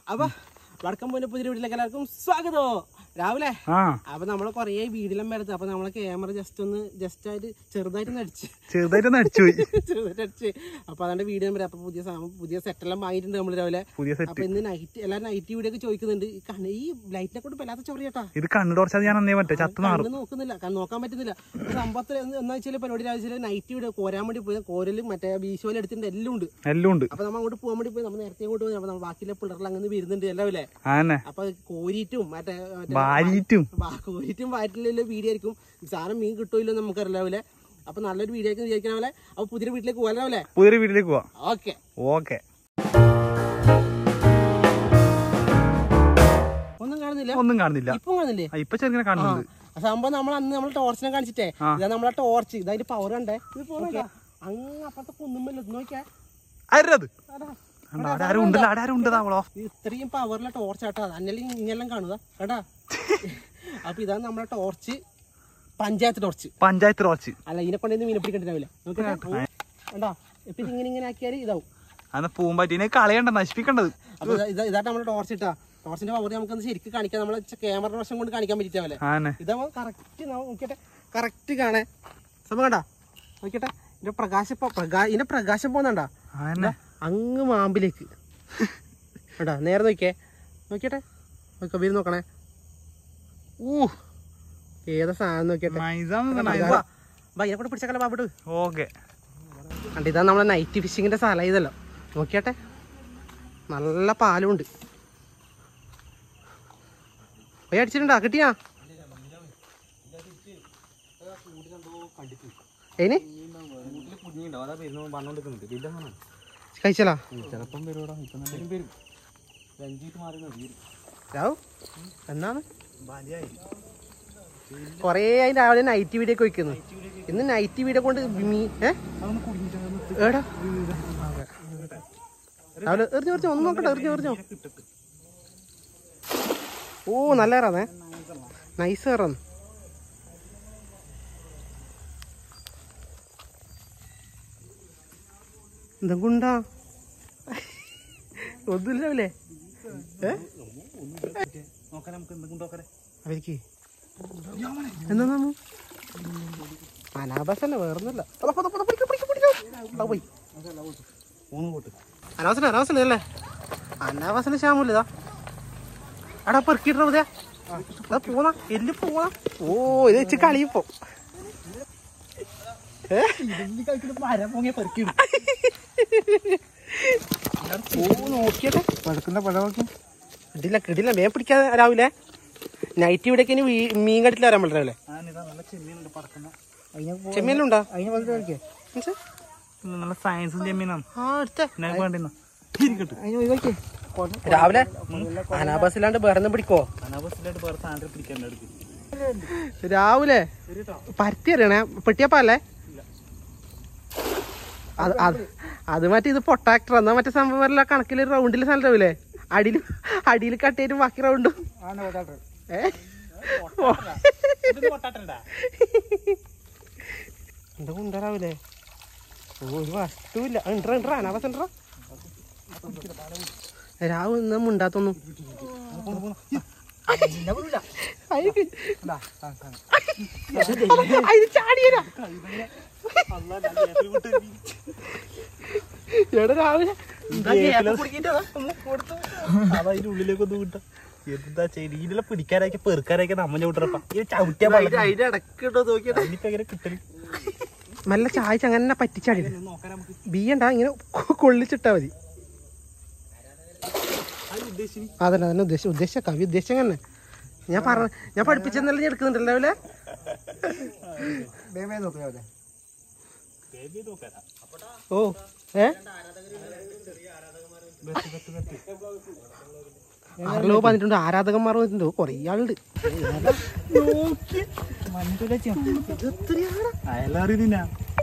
അപ്പൊ വടക്കം പോലെ പുതിയ വീട്ടിലേക്ക് എല്ലാവർക്കും സ്വാഗതം രാവിലെ ആ അപ്പൊ നമ്മള് കൊറേ വീടിലും വരത്ത് അപ്പൊ നമ്മളെ ക്യാമറ ജസ്റ്റ് ഒന്ന് ജസ്റ്റ് ആയിട്ട് ചെറുതായിട്ട് അടിച്ച് ചെറുതായിട്ടൊന്ന് അടിച്ചുപോയി ചെറുതായിട്ട് അടിച്ച് അപ്പൊ അതുകൊണ്ട് വീഡിയോ നമ്പർ അപ്പൊ പുതിയ സാധനം പുതിയ സെറ്റെല്ലാം വാങ്ങിയിട്ടുണ്ട് നമ്മള് രാവിലെ പുതിയ അപ്പൊ സെറ്റ് ഇന്ന് നൈറ്റ് എല്ലാരും നൈറ്റ് വീഡിയോ ഒക്കെ ചോദിക്കുന്നുണ്ട് ഈ കണ്ണ് ഈ ലൈറ്റിനെ കൊണ്ട് വല്ലാത്ത ചൊറിയട്ടാ ഇത് കണ്ണു തുടച്ചത് ഞാൻ അന്നേ പറ്റേ ചത്തു മാറും കണ്ണ് നോക്കുന്നില്ല കണ്ണ് നോക്കാൻ പറ്റുന്നില്ല ഈ സംഭവത്തിൽ എന്ന് എന്നാ വെച്ചാൽ പരിപാടി രാവിലെ നൈറ്റ് വീഡിയോ കോരാൻ വേണ്ടി പോയി കോരലും മറ്റേ ബീശോയിൽ എടുത്തിട്ടുണ്ട് എല്ലാം ഉണ്ട് എല്ലാം ഉണ്ട് അപ്പൊ നമ്മൾ അങ്ങോട്ട് പോകാൻ വേണ്ടി പോയി നമ്മൾ നേരത്തെ അങ്ങോട്ട് പോയി അപ്പൊ നമ്മൾ ബാക്കിയുള്ള പിള്ളേരെല്ലാം അങ്ങനെ വരുന്നുണ്ട് എല്ലാവല്ലേ അതന്നെ അപ്പൊ കോരിയിട്ടും മറ്റേ മറ്റേ ഭാര്യറ്റും വാ- കോരിയിട്ടും വാറ്റിലുള്ള വീഡിയോ ആയിരിക്കും സാധനം മീൻ കിട്ടുമല്ലോ നമുക്കറിയാവില്ലേ അപ്പൊ നല്ലൊരു വീഡിയോ ആയിരിക്കും വിചാരിക്കണ അപ്പൊ പുതിയ വീട്ടിലേക്ക് പോകാനാവില്ലേ പുതിയൊരു വീട്ടിലേക്ക് പോവാം ഓക്കെ ഓക്കെ ഒന്നും കാണുന്നില്ല ഒന്നും കാണുന്നില്ല ഇപ്പം കാണുന്നില്ലേ ആ, ഇപ്പൊ ചെറുങ്ങനെ കാണുന്നുണ്ട് ആ സംഭവം നമ്മൾ അന്ന് നമ്മൾ ടോർച്ചിനെ കാണിച്ചിട്ടേ ആ. ഇതാ നമ്മളെ ടോർച്ച് ഇതായിട്ട് പവർ ഉണ്ടേ ഇത് പോകണ്ട അങ്ങ് അപ്പുറത്തെ കുന്നുമ്പല്ലോ നോക്കിയാ ആരത് അതാ. അവിടെ ആരും ഉണ്ടല്ലോ അവിടെ ആരും ഉണ്ടതാ അവളോ ഇത് ഇത്രയും പവറിലെ ടോർച്ച് ആട്ടാ അന്നെല്ലാം ഇങ്ങനെല്ലാം കാണുക കേട്ടാ അപ്പൊ ഇതാണ് നമ്മളെ ടോർച്ച് പഞ്ചായത്ത് ടോർച്ച് പഞ്ചായത്ത് റോച്ച് അല്ല ഇതിനെ കൊണ്ട് മീനെ പിടിക്കണ്ടാവില്ല കണ്ടാ ഇപ്പൊ ഇത് ഇങ്ങനെ ഇങ്ങനെ ആക്കിയാൽ ഇതാവും അന്ന് പൂമ്പാറ്റിനെ കളയണ്ട നശിപ്പിക്കേണ്ടത് അപ്പൊ ഇതാ- ഇതാ- ഇതായിട്ട് നമ്മുടെ ടോർച്ച് ഇട്ടാ ടോർച്ചിന്റെ പവർ നമുക്ക് ശരിക്കും കാണിക്കാം നമ്മളെ ക്യാമറ വശം കൊണ്ട് കാണിക്കാൻ പറ്റിയിട്ടാവല്ലേ ആന്നെ ഇതാവുമ്പോ കറക്റ്റ് നോക്കിട്ടെ കറക്റ്റ് കാണേ സമയം കണ്ടാ നോക്കിട്ടെ ഇതിന്റെ പ്രകാശം ഇപ്പൊ പ്രകാ ഇതിന്റെ പ്രകാശം പോകുന്നുണ്ടാ ആന്നെ അങ്ങ് മാമ്പിലേക്ക് കേട്ടാ നേരെ നോക്കിയേ നോക്കിയട്ടെ നോക്കാം വീര് നോക്കണേ ഊ ഏതാ സാധനം നോക്കിയട്ടെ നൈസാന്ന് ഭയനെ കൂടെ പിടിച്ചക്കല ബാബിട്ട് ഓക്കെ കണ്ട ഇതാ നമ്മളെ നൈറ്റ് ഫിഷിങ്ങിന്റെ സ്ഥലം ഇതല്ലോ നോക്കിയട്ടെ നല്ല പാലും ഉണ്ട് പോയി അടിച്ചിട്ടുണ്ടാ കിട്ടിയാ ഏന് കഴിച്ചലാ രാവു എന്നാണ് കൊറേ അതിന്റെ രാവിലെ നൈറ്റ് വീഡിയോ ഒക്കെ വയ്ക്കുന്നു ഇന്ന് നൈറ്റ് വീഡിയോ കൊണ്ട് മീ ഏ എടാ രാവിലെ എറിഞ്ഞു എറിഞ്ഞു ഒന്ന് നോക്കട്ടെ എറിഞ്ഞു എറിഞ്ഞു ഓ നല്ല കയറാന്നേ നൈസ് കയറാന്ന് എന്താ ഗുണ്ടാ ഒന്നുമില്ലേ ഏ അവർക്ക് എന്താ നമ്മ അനാബാസല്ല വേറൊന്നുമില്ല പോയി അനാവസന അനാവസന അല്ലേ അനാവാസന ശ്യാമില്ല ഇതാ എടാ പെറുക്കിട്ടോ ഇതാ ഇതാ പോന്നാ എല്ലി പോന്നാ ഓ ഇത് വെച്ച് കളിയിപ്പോ ഏ? ഓ നോക്കിയട്ടെ കിടില്ല കിടില്ല വേഗം പിടിക്കാതെ രാവിലെ നൈറ്റ് ഇവിടേക്ക് ഇനി വീ- മീൻ കട്ടില്ല വരാൻ പറ്റില്ല രാവിലെ ചെമ്മീനുണ്ടോ മനസ്സിലാ? നല്ല സയൻസും ചെമ്മീനാണ് ആ എടുത്തേ നിനക്ക് വേണ്ടിന്ന രാവിലെ അനാബസ് ഇല്ലാണ്ട് വേറെ പിടിക്കോ അനാവശ്യമായിട്ട് വേറെ സാധനം പിടിക്കാൻ എടുക്കും രാവിലെ പരുത്തി അറിയണേ പെട്ടിയപ്പല്ലേ അത് അത് അത് മറ്റേ ഇത് പൊട്ടാക്ടർ എന്നാ മറ്റേ സംഭവം വരല കണക്കില് റൗണ്ടിൽ സാധനം ഉണ്ടാവില്ലേ അടിയിൽ അടിയിൽ കട്ടിയിട്ട് ബാക്കി റൗണ്ടും ഏ എന്താ കൊണ്ടുവരാവില്ലേ ഓ ഒരു വസ്തുവില്ല ഇൻട്ര ഇൻട്ര അനാവാസം ഇൻട്ര രാവ് ഇന്ന് മുണ്ടാത്തൊന്നും അയ്യക്ക്. അതിന് ചാടിയരാ എടാ രാവിലെ അതിന്റെ ഉള്ളിലേക്കൊന്നും കിട്ടാം എന്താ ചെയ്ത് ഇതിലെ പിടിക്കാനൊക്കെ പെറുക്കാനൊക്കെ നമ്മ ചവിട്ടറപ്പ ഇത് ചവിട്ടിയാ പാടില്ല. അതിന്റെ ഇടക്കിട്ടോ നോക്കിയിട്ട് ഇനിയിപ്പോ എങ്ങനെ കിട്ടല് നല്ല ചായച്ച് അങ്ങനെ പറ്റിച്ചാടി നോക്കാൻ നമുക്ക് ബീയണ്ട ഇങ്ങനെ കൊ- കൊള്ളിച്ചിട്ടാ മതി അത് ഉദ്ദേശിച്ച് അതല്ല അതന്നെ ഉദ്ദേശിച്ച ഉദ്ദേശിച്ച കവി ഉദ്ദേശിച്ച തന്നെ ഞാൻ പറഞ്ഞ ഞാൻ പഠിപ്പിച്ചെന്നല്ല ഞാൻ എടുക്കുന്നുണ്ടല്ലോ രാവിലെ ബേബി നോക്കാനാ ഓ ഏ ആരല്ലോ പറഞ്ഞിട്ടുണ്ട് ആരാധകന്മാർ വന്നിട്ടുണ്ട് കൊറേ ആളുണ്ട് അയലാറിയ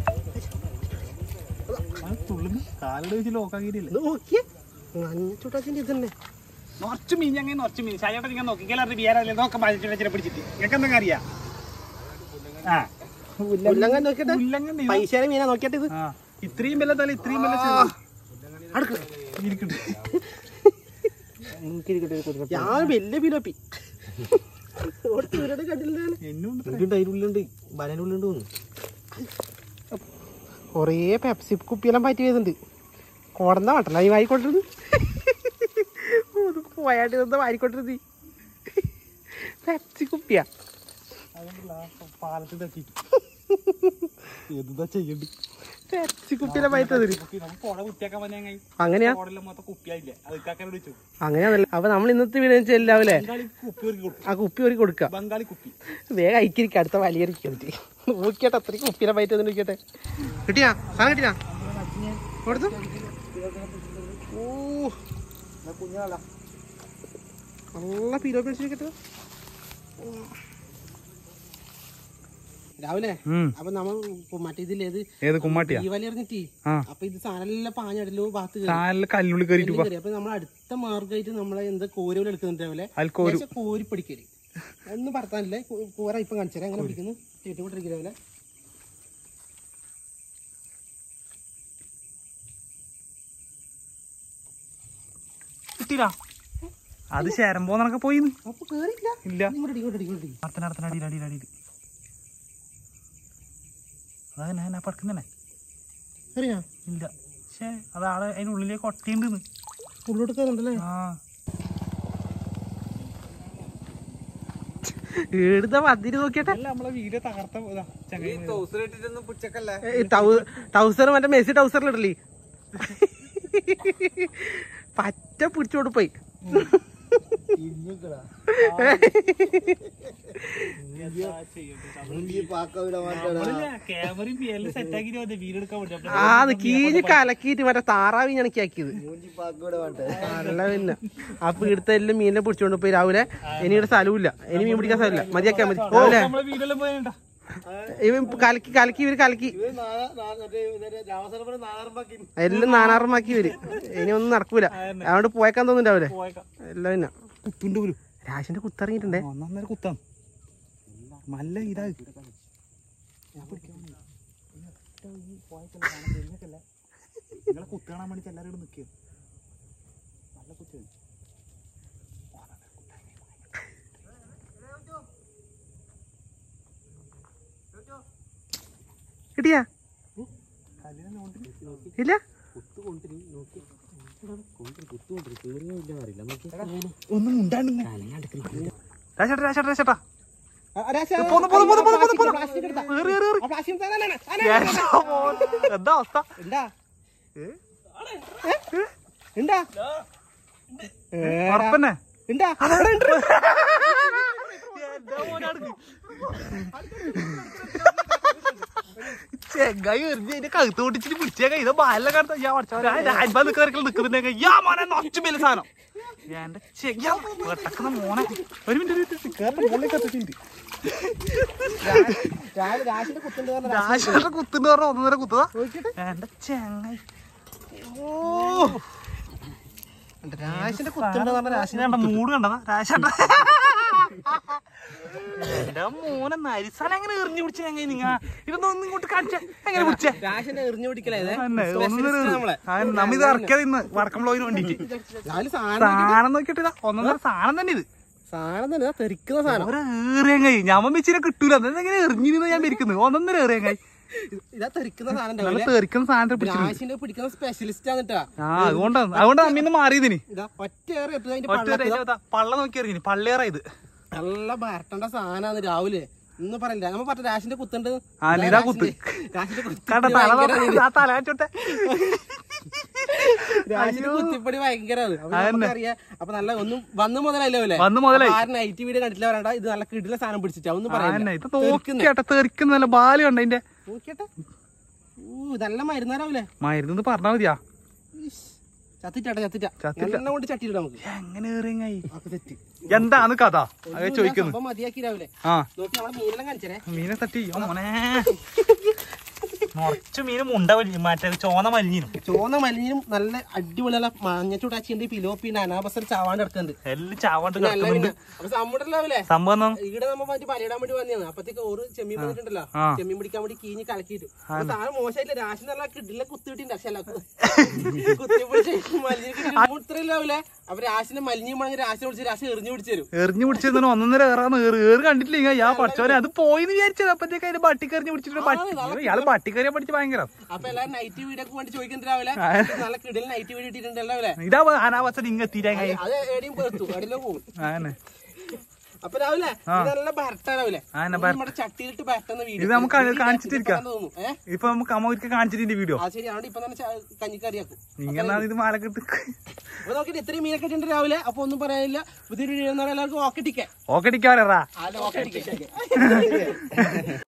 തുള്ളുന്നു കാലയുടെ വെച്ച് ലോക്കാക്കിയിട്ടില്ല നോക്കിയേ മഞ്ഞച്ചുട്ടാച്ചിന്റെ ഇത് തന്നെ കുറച്ച് മീൻ ഞങ്ങൾ കുറച്ച് മീൻ ചായട്ടൻ നിങ്ങൾ നോക്കിക്കലാറി ബിയാറല്ലേ നോക്കാൻ മഞ്ഞച്ചിനെ പിടിച്ചിട്ട് നിങ്ങൾക്ക് എന്തെങ്കിലും അറിയാം ആ ഉല്ലങ്ങൻ നോക്കിയിട്ട് ഉല്ലങ്ങൻ ഇത്. പൈസ മീനാ നോക്കിയിട്ട് ഇത് ആ ഇത്രയും വില തല ഇത്രയും വില ചെറുത്. അടുക്ക ഇരിക്കട്ടെ ഞാൻ വലിയ പിലോപ്പി കണ്ടില്ല എന്നുണ്ട് കൊറേ പെപ്സി കുപ്പിയെല്ലാം പറ്റി വരുന്നുണ്ട് കോടന്ന വട്ടല്ല ഈ വായിക്കൊണ്ടിരുന്നു പോയാട്ട് എന്താ വാരിക്കൊണ്ടിരുന്നു പെപ്സി കുപ്പിയാ പാലത്തിൽ തട്ടിട്ട് എന്താ ചെയ്യണ്ട് പെപ്സി കുപ്പിയെല്ലാം പറ്റത് നമുക്ക് പുഴ വൃത്തിയാക്കാൻ പറഞ്ഞാൽ അങ്ങനെയാ പുഴയെല്ലാം മൊത്തം കുപ്പിയായില്ലേ അത് ഇക്കാക്കാൻ വിളിച്ചു അങ്ങനെയാണല്ലോ അപ്പൊ നമ്മൾ ഇന്നത്തെ വീഡിയോ ചെല്ലാവല്ലേ ബംഗാളി കുപ്പി ഒരുക്കി കൊടുക്കും ആ കുപ്പി ഒരു കൊടുക്ക ബംഗാളി കുപ്പി വേഗം അയക്കിരിക്ക അടുത്ത വലിയിരിക്കും നോക്കിയാട്ടെ അത്രയും കുപ്പിനെ പറ്റി നോക്കിയാട്ടെ കിട്ടിയാ സാധനം കിട്ടിയാ കൊടുത്തു ഓ നല്ല പീരോ പിടിച്ചിരിക്കട്ടെ രാവിലെ അപ്പൊ നമ്മൾ മറ്റേ ഇതിലേത് ഏത് കുമ്മാട്ടിയാ ഈ വലി ഇറങ്ങിട്ട് ആ. അപ്പൊ ഇത് സാധനം പാഞ്ഞടലോ ഭാഗത്ത് കേറി. കാലില് കല്ലുള്ളി കയറിയിട്ട് എല്ലാം കേറി. അപ്പൊ നമ്മൾ അടുത്ത മാർഗമായിട്ട് നമ്മളെ എന്താ കോരുകൾ എടുക്കുന്നുണ്ട് രാവിലെ അതിൽ കോരു ലേശം കോരി പിടിക്കല് ഒന്നും പറത്താനില്ല കൂറ ഇപ്പൊ കാണിച്ചാൽ എങ്ങനെ പിടിക്കുന്നു ചേട്ടുകൊണ്ടിരിക്കുന്ന രാവിലെ കിട്ടിയില്ല അത് ശരമ്പോന്നൊക്കെ പോയി അപ്പൊ കേറിയില്ല ഇല്ല ഇങ്ങോട്ട് ഇങ്ങോട്ട് ഇങ്ങോട്ട് അടുത്തന അടുത്തന അടിയിൽ അടിയിൽ അടിയിൽ അതന്നെ എന്നാ പടക്കുന്നന്നെ അറിയാ ഇല്ല പക്ഷേ അതാളെ അതിൻ്റെ ഉള്ളിലേക്ക് ഒട്ടിയുണ്ടെന്ന് ഉള്ളോട്ട് കയറുണ്ടല്ലേ ആ എടുത്ത പതിര് നോക്കിയട്ടെ അല്ല നമ്മളെ വീഡിയോ തകർത്ത ഇതാ, ചങ്ങായി ടൗസർ മറ്റേ മെസ്സി ടൗസറിലിടല്ലേ പറ്റ പിടിച്ചോട് പോയി ക്യാമറയും പേരിൽ സെറ്റാക്കി വീഡിയോ എടുക്കാൻ പറ്റും ആ അത് കീഞ്ഞ് കലക്കിയിട്ട് മറ്റേ താറാവി ഞണക്കിയാക്കിയത് നല്ല പിന്നെ അപ്പൊ ഇവിടുത്തെ എല്ലാം മീനിനെ പിടിച്ചോണ്ട് പോയി രാവിലെ ഇനി ഇവിടെ സ്ഥലമില്ല ഇനി മീൻ പിടിക്കാൻ സ്ഥലമില്ല മതിയാക്കാൻ മതി ഓലെ നമ്മളെ വീഡിയോ എല്ലാം പോയണ്ട ഇവൻ കലക്കി കലക്കി ഇവര് കലക്കി എല്ലാം നാനാറമാക്കി ഇവര് ഇനി ഒന്നും നടക്കൂല അതുകൊണ്ട് പോയേക്കാൻ തോന്നുന്നുണ്ടാവില്ലേ പോയേക്കാം എല്ലാം പിന്നെ കുത്തുണ്ട് പോലും രാശിന്റെ കുത്തിറങ്ങിയിട്ടുണ്ടേ ഒന്നൊന്നര കുത്താം നല്ല ഇതാ നിങ്ങളെ കുത്ത് കാണാൻ വേണ്ടി എല്ലാവരും ഇവിടെ നിൽക്കുക നല്ല കുത്ത് കിട്ടിയാ ഇല്ല ഒന്നും ഉണ്ടാണ്ട് രാശേട്ടാ രാശേട്ടാ രാശേട്ടാ പോന്ന്, പോന്ന്, പോന്ന്, പോന്ന്, പോന്ന്, പോന്ന്. ഏറി, ഏറി, ഏറി. എന്താ അവസ്ഥ ഉണ്ടാ ഉണ്ടാ ഉറപ്പന്നെ ഉണ്ടാ ചെങ്ങായി എറിഞ്ഞ് അതിന്റെ കഴുത്ത് പൊട്ടിച്ചിട്ട് പിടിച്ചേക്ക ഇത് ബാല കടത്ത ഞാൻ അൻപത് നിൽക്കുന്നവർക്ക് നിൽക്കുന്നുണ്ടെങ്കിൽ യാ മോനെ നൊച്ചു വലിയ സാധനം എന്റെ ചെങ്ങ വെട്ടക്കുന്ന മോനെ ഒരു മിനിറ്റ് കേരള മോളിലേക്ക് എത്തിച്ചിട്ടുണ്ട് രാവിലെ രാശിന്റെ കുത്തുണ്ട് പറഞ്ഞ രാശിയുടെ കുത്തുണ്ട് പറഞ്ഞ ഒന്നര കുത്തുക എന്റെ ചെങ്ങായി ഓ രാശിന്റെ കുത്തുണ്ട് പറഞ്ഞ രാശി രാശിനെ കണ്ട മൂട് കണ്ടതാ രാശേട്ട എന്റെ മോനെ നരിസാൻ എങ്ങനെ എറിഞ്ഞു പിടിച്ച എങ്ങനെ നിങ്ങ ഇതൊന്നും ഇങ്ങോട്ട് കാണിച്ച എങ്ങനെ പിടിച്ചേ രാശിന്റെ എറിഞ്ഞു പിടിക്കലേ തന്നെ, ഒന്നൊന്നര എറി. ആ, നമ്മ ഇത് ഇറക്കിയത് ഇന്ന് വടക്കം ബ്ലോഗിന് വേണ്ടിട്ട് രാവിലെ സാധനം സാധനം നോക്കിട്ട് ഇതാ ഒന്നൊന്നര സാധനം തന്നെ ഇത് സാധനം തന്നെ ഇതാ തെറിക്കുന്ന സാധനം ഒരു ഏറിയാൻ കൈ ഞാൻ വെച്ചിനെ കിട്ടൂല എങ്ങനെ എറിഞ്ഞിരുന്ന ഞാൻ ഇരിക്കുന്നത് ഒന്നൊന്നര ഏറിയാൻ കൈ ഇതാ തെറിക്കുന്ന സാധനം നല്ല ഉണ്ടാവില്ലേ തെറിക്കുന്ന സാധനം പിടിച്ചു രാശിന്റെ പിടിക്കുന്ന സ്പെഷ്യലിസ്റ്റ് ആന്നിട്ടാ ആ അതുകൊണ്ടാണ് അതുകൊണ്ടാണ് അമ്മീന്ന് മാറിയതിന് ഇതാ ഒറ്റ ഏറി എത്തുക അതിന്റെ ഒറ്റ പള്ളക്ക് ഒരു ഇതാ, പള്ള നോക്കി ഇറങ്ങി പള്ളേറ ഇത് നല്ല വരട്ടേണ്ട സാധനമാണ് രാവിലെ ഇന്ന് പറയില്ല നമ്മ പറഞ്ഞ രാശിന്റെ കുത്തുണ്ട് ആ, ഇതാ കുത്ത്. രാശിന്റെ കുത്ത് കണ്ട തല നോക്ക്. ആ തല ചൊട്ടെ രാശിന്റെ കുത്തിപ്പടി ഭയങ്കരമാണ് അപ്പൊ അതന്നെ. നമുക്കറിയാം അപ്പൊ നല്ല ഒന്നും വന്ന് മുതലല്ലേ പോലെ വന്ന് മുതലായി. നൈറ്റ് വീഡിയോ കണ്ടില്ല പറയണ്ട ഇത് നല്ല കിടില സാധനം പിടിച്ചിട്ടാ ഒന്നും അതന്നെ ഇത് പറയാനില്ല നോക്കിയാട്ടെ തെറിക്കുന്ന നല്ല ബാല് കണ്ട അതിന്റെ നോക്കിയട്ടെ ഊ നല്ല മരുന്നാരാവില്ലേ മരുന്ന് പറഞ്ഞാ മതിയാ ചത്തിട്ടാട്ടെ ചത്തിട്ട ചത്തിട്ട. എണ്ണ കൊണ്ട് ചട്ടിയിടാം നമുക്ക് എങ്ങനെ ഏറിയങ്ങായി അപ്പൊ തെറ്റി എന്താണ് കഥ അത് ചോദിക്കുന്നു സംഭവം മതിയാക്കി രാവിലെ ആ നോക്കി നമ്മളെ മീനെല്ലാം കാണിച്ചേ മീനെ തട്ടി ഓ മോനെ മുറച്ച് മീനും മുണ്ട വലിഞ്ഞു മറ്റേ ചോന്ന മലിഞ്ഞിനും ചോന്ന മലിനും നല്ല അടിപൊളിയുള്ള മഞ്ഞച്ചൂടാച്ചിന്റെ പിലോപ്പിന്റെ അനാബസർ ചാവാണ്ട് കിടക്കുന്നുണ്ട് എല്ലാം ചാവാണ്ട് നല്ല കിടക്കുന്നുണ്ട് പിന്നെ അപ്പൊ സമ്മൂട്ടല്ലേ സംഭവം എന്നാ? ഇവിടെ നമ്മ മറ്റേ പലയിടാൻ വേണ്ടി വന്നതാണ് അപ്പത്തേക്ക് ഒരു ചെമ്മീൻ വന്നിട്ടുണ്ടല്ലോ ആ. ചെമ്മീൻ പിടിക്കാൻ വേണ്ടി കീഞ്ഞ് കലക്കിയിട്ട് അപ്പൊ സാധനം മോശമായില്ല രാശി നല്ല കിഡിലെ കുത്തിയിട്ടുണ്ട് പക്ഷെ അല്ല കുത്തി പിടിച്ച് മലിഞ്ഞിട്ടില്ലേ അപ്പൊ രാശിനെ മലിഞ്ഞു മണങ്ങി രാശിനെ വിളിച്ച് രാശി എറിഞ്ഞു പിടിച്ചു തരും എറിഞ്ഞു പിടിച്ചിരുന്നു ഒന്നൊന്നര ഏറാന്ന് ഏറ് ഏറ് കണ്ടിട്ടില്ല ഇങ്ങ ഞാൻ പഠിച്ചവനെ അത് പോയിന്ന് വിചാരിച്ചത് അപ്പത്തേക്ക് അതിന്റെ ബട്ടിക്കറിഞ്ഞ് പിടിച്ചിട്ട് പട്ടി ഇയാള് ബട്ടിക്കറിയെ പഠിച്ച് ഭയങ്കര അപ്പൊ എല്ലാരും നൈറ്റ് വീഡിയോ ഒക്കെ വേണ്ടി ചോദിക്കുന്നത് രാവിലെ നല്ല കിടിൽ നൈറ്റ് വീഡിയോ ഇട്ടിട്ടുണ്ടല്ലോ അല്ലേ ഇതാ അനാവസ്ഥ ഇങ്ങ എത്തിയിട്ടാ അത് എവിടെയും പെടുത്തു എവിടെയും പോകും ആനെ അപ്പൊ രാവിലെ ഇത് നല്ല ബരട്ടാ രാവിലെ ആ, എന്നാ ഇത് നമ്മുടെ ചട്ടിയിലിട്ട് ബരട്ടുന്ന വീഡിയോ ഇത് നമുക്ക് കാ- കാണിച്ചിട്ടിരിക്കാം. തോന്നുന്നു ഏഹ് ഇപ്പൊ നമുക്ക് അമ്മ ഒരിക്കൽ കാണിച്ചിട്ടുണ്ട് വീഡിയോ ആ ശരി അവിടെ ഇപ്പൊ തന്നെ ച- കഞ്ഞിക്കറിയാക്കും ഇങ്ങനെ ഇത് മാലക്കെട്ട് അപ്പൊ നോക്കിട്ട് ഇത്രയും മീനൊക്കെ ഇട്ടുണ്ട് രാവിലെ അപ്പൊ ഒന്നും പറയാനില്ല പുതിയൊരു വീഡിയോ എന്ന് പറയാൻ എല്ലാവർക്കും ഓക്കെ ടിക്കേ ഓക്കെ ടിക്കാറാ അല്ല ഓക്കെ ടിക്കേ